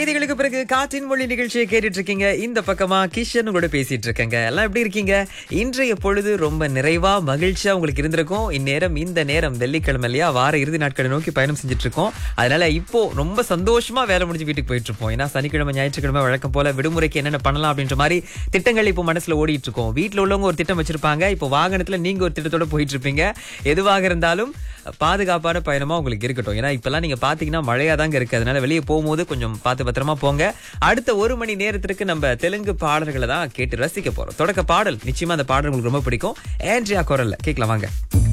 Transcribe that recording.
செய்திகளுக்கு பிறகு காற்றின் மொழி நிகழ்ச்சியை கேட்டுட்டு இருக்கீங்க இந்த பக்கமா கிஷன் கூட பேசிட்டு இருக்கேங்க எல்லாம் எப்படி இருக்கீங்க இன்றைய பொழுது ரொம்ப நிறைவா மகிழ்ச்சியா உங்களுக்கு இருந்திருக்கும் இந்நேரம் இந்த நேரம் வெள்ளிக்கிழமை இல்லையா வார இறுதி நாட்களை நோக்கி பயணம் செஞ்சுட்டு இருக்கோம் அதனால இப்போ ரொம்ப சந்தோஷமா வேலை முடிஞ்சு வீட்டுக்கு போயிட்டு இருப்போம் ஏன்னா சனிக்கிழமை ஞாயிற்றுக்கிழமை வழக்கம் போல விடுமுறைக்கு என்னென்ன பண்ணலாம் அப்படின்ற மாதிரி திட்டங்கள் இப்போ மனசுல ஓடிட்டு இருக்கோம் வீட்டுல உள்ளவங்க ஒரு திட்டம் வச்சிருப்பாங்க இப்போ வாகனத்துல நீங்க ஒரு திட்டத்தோட போயிட்டு இருப்பீங்க எதுவாக இருந்தாலும் பாதுகாப்பான பயணமா உங்களுக்கு இருக்கட்டும் ஏன்னா இப்பெல்லாம் நீங்க பாத்தீங்கன்னா மழையா தாங்க இருக்கு அதனால வெளியே போகும்போது கொஞ்சம் பார்த்து பத்திரமா போங்க அடுத்த ஒரு மணி நேரத்திற்கு நம்ம தெலுங்கு பாடல்களை தான் கேட்டு ரசிக்க போறோம் தொடக்க பாடல் நிச்சயமா அந்த பாடல் உங்களுக்கு ரொம்ப பிடிக்கும் ஏன்ட்ரியா குரல்ல கேட்கலாம் வாங்க